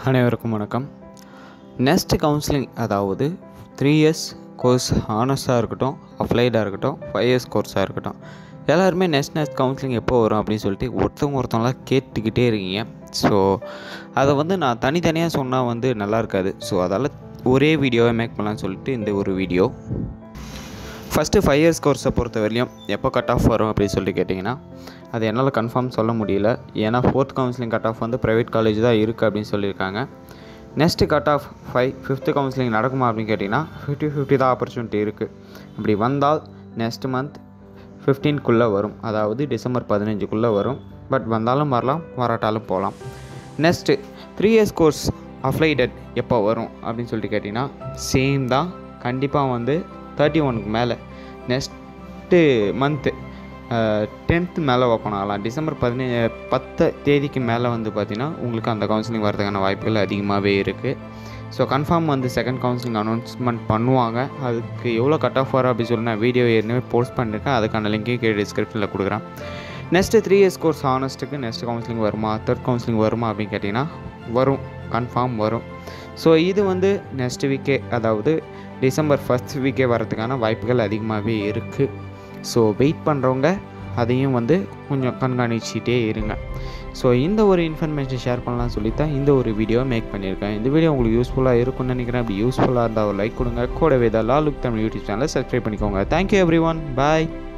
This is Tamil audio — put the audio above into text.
அனைவருக்கும் வணக்கம் நெக்ஸ்ட் கவுன்சிலிங் அதாவது த்ரீ இயர்ஸ் கோர்ஸ் ஹானர்ஸாக இருக்கட்டும் அப்ளைடாக இருக்கட்டும் ஃபைவ் இயர்ஸ் கோர்ஸாக இருக்கட்டும் எல்லாருமே நெக்ஸ்ட் நெக்ஸ்ட் கவுன்சிலிங் எப்போ வரும் அப்படின்னு சொல்லிட்டு ஒருத்தவங்க ஒருத்தவங்களாம் கேட்டுக்கிட்டே இருக்கீங்க ஸோ அதை வந்து நான் தனித்தனியாக சொன்னால் வந்து நல்லா இருக்காது ஸோ அதால் ஒரே வீடியோவை மேக் பண்ணலான்னு சொல்லிட்டு இந்த ஒரு வீடியோ ஃபஸ்ட்டு ஃபைவ் இயர்ஸ் கோர்ஸை பொறுத்த வரையும் எப்போ கட் ஆஃப் வரும் அப்படின்னு சொல்லிட்டு கேட்டிங்கன்னா அது என்னால் கன்ஃபார்ம் சொல்ல முடியல ஏன்னா ஃபோர்த் கவுன்சிலிங் கட் ஆஃப் வந்து ப்ரைவேட் காலேஜ் தான் இருக்குது அப்படின்னு சொல்லியிருக்காங்க next cut off five fifth counselling நடக்குமா அப்படின்னு கேட்டிங்கன்னா ஃபிஃப்டி ஃபிஃப்டி தான் ஆப்பர்ச்சுனிட்டி இருக்குது அப்படி வந்தால் நெக்ஸ்ட் மந்த் ஃபிஃப்டீன்குள்ளே வரும் அதாவது டிசம்பர் பதினஞ்சுக்குள்ளே வரும் பட் வந்தாலும் வரலாம் வராட்டாலும் போகலாம் next three years course applied எப்போ வரும் அப்படின்னு சொல்லிட்டு கேட்டிங்கன்னா சேம் தான் கண்டிப்பாக வந்து தேர்ட்டி ஒனுக்கு மேலே நெக்ஸ்ட்டு மந்த்து டென்த்து மேலே ஓப்பன் ஆகலாம் டிசம்பர் பதினேழு பத்து தேதிக்கு மேலே வந்து பார்த்திங்கன்னா உங்களுக்கு அந்த கவுன்சிலிங் வரதுக்கான வாய்ப்புகள் அதிகமாகவே இருக்குது ஸோ கன்ஃபார்ம் வந்து செகண்ட் கவுன்சிலிங் அனௌன்ஸ்மெண்ட் பண்ணுவாங்க அதுக்கு எவ்வளோ கட் ஆஃப் வரும் அப்படின்னு சொல்லி நான் வீடியோ ஏற்கனவே போஸ்ட் பண்ணியிருக்கேன் அதுக்கான லிங்க்கையும் கீழே டிஸ்கிரிப்ஷனில் கொடுக்குறேன் நெக்ஸ்ட்டு த்ரீ இயர்ஸ் கோர்ஸ் ஆனஸ்ட்டுக்கு நெக்ஸ்ட் கவுன்சிலிங் வருமா தேர்ட் கவுன்சிலிங் வருமா அப்படின்னு கேட்டிங்கன்னா வரும் கன்ஃபார்ம் வரும் ஸோ இது வந்து நெக்ஸ்ட் வீக்கே அதாவது டிசம்பர் ஃபஸ்ட் வீக்கே வரதுக்கான வாய்ப்புகள் அதிகமாகவே இருக்குது ஸோ வெயிட் பண்ணுறவங்க அதையும் வந்து கொஞ்சம் கண்காணிச்சிட்டே இருங்க ஸோ இந்த ஒரு இன்ஃபர்மேஷன் ஷேர் பண்ணலாம் சொல்லி தான் இந்த ஒரு வீடியோ மேக் பண்ணியிருக்கேன் இந்த வீடியோ உங்களுக்கு யூஸ்ஃபுல்லாக இருக்கும்னு நினைக்கிறேன் அப்படி யூஸ்ஃபுல்லாக இருந்தால் ஒரு லைக் கொடுங்க கூடவே தான் லாலுக் தமிழ் யூடியூப் சேனலை சப்ஸ்கிரைப் பண்ணிக்கோங்க தேங்க்யூ எவ்ரி ஒன் பாய்